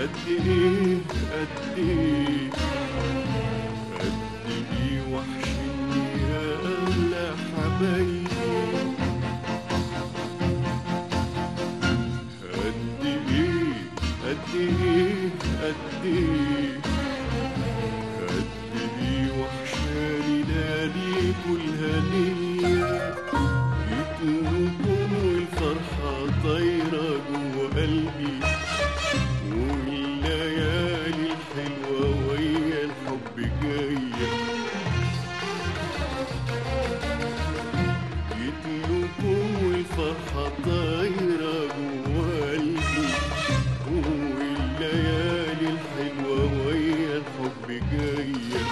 قد ايه قد ايه قد ايه وحشني يا اغلى حبايبي قد ايه قد ايه قد ايه قد ايه وحشاني لياليكوا الهنية جيتلكم والفرحة طايرة جوا قلبي والليالي الحلوة ويا الحب جاية جيتلكم والفرحة طايرة جوا قلبي والليالي الحلوة ويا الحب جاية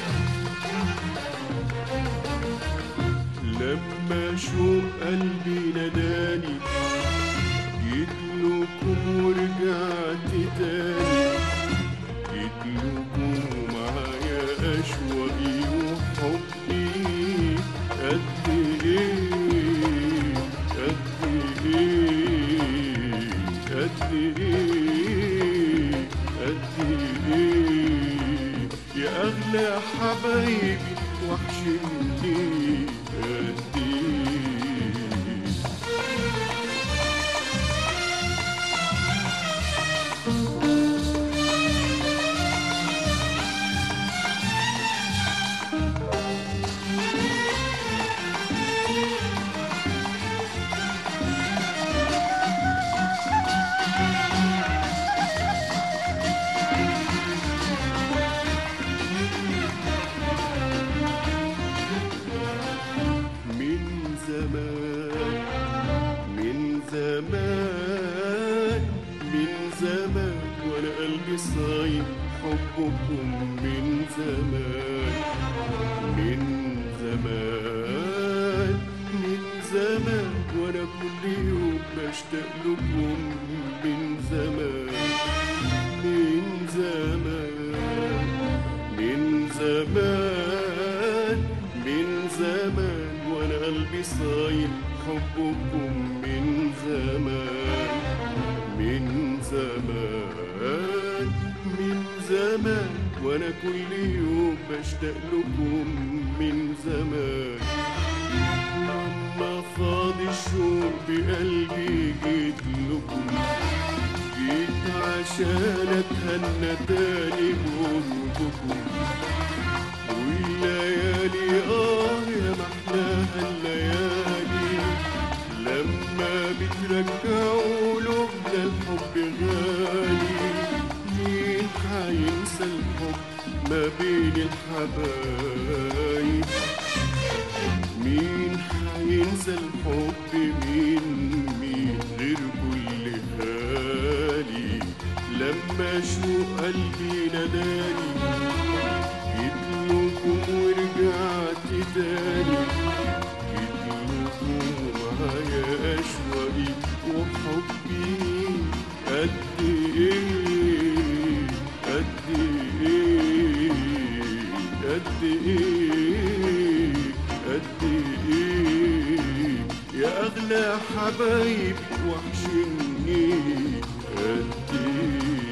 لما شوق قلبي ناداني جيتلكم ورجعت تاني جيتلكم معايا أشواقي وحبي قد إيه قد إيه قد إيه قد إيه يا أغلى حبايبي وحشني قد إيه من زمان من زمان من زمان وانا قلبي صايم حبكم من زمان من زمان من زمان وانا كل يوم بشتاق لكم من زمان من زمان من زمان من زمان وانا قلبي صايم حبكم من زمان من زمان من زمان وانا كل يوم بشتاق لكم من زمان لما فاضي الشوق بقلبي جيت لكم جيت عشان اتهنى تاني بقربكم والليالي اه يا محلاها الليالي لما بترجعوا لبنا الحب غالي مين حينسى الحب ما بين الحبايب مين حينسى الحب مين مين غير كل غالي لما شو قلبي ناداني جيتلكم ورجعت تاني جيتلكم معايا أشواقي وحبي قد إيه قد إيه قد إيه قد إيه يا أغلى حبايب وحشني قد إيه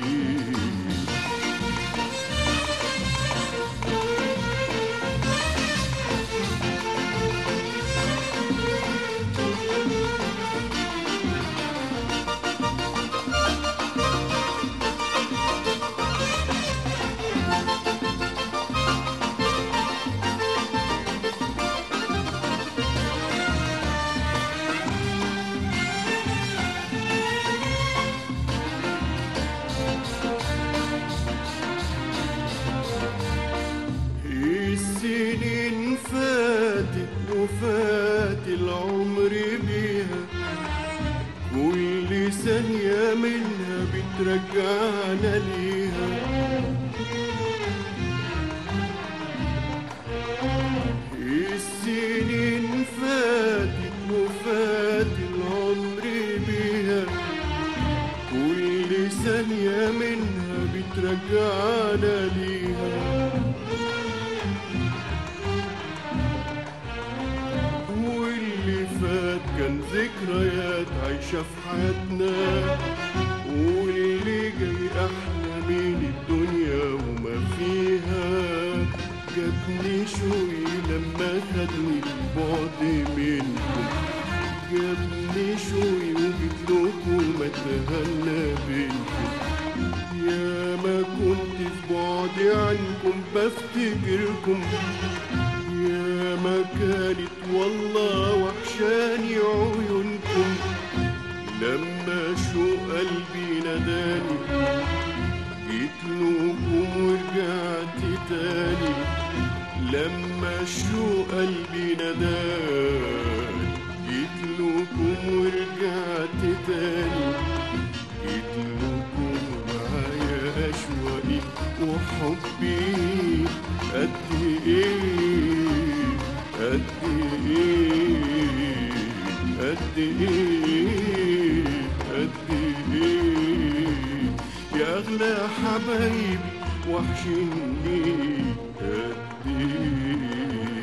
السنين فاتت وفات العمر بيها كل ثانية منها بترجعنا ليها السنين فاتت وفات العمر بيها كل ثانية منها بترجعنا ليها واللي فات كان ذكريات عايشة في حياتنا واللي جاي أحلى شوي لما خدني البعد منكم جابني شوي وجيت لكم اتهنى بينكم يا ما كنت في بعدي عنكم بفتكركم يا ما كانت والله وحشاني عيونكم لما شو قلبي ناداني جيت لكم ورجعت تاني لما شو قلبي ناداني جيت لكم ورجعت تاني جيت لكم معايا أشواقي وحبي قد إيه قد إيه قد إيه قد إيه يا أغلى حبايبي وحشني قد إيه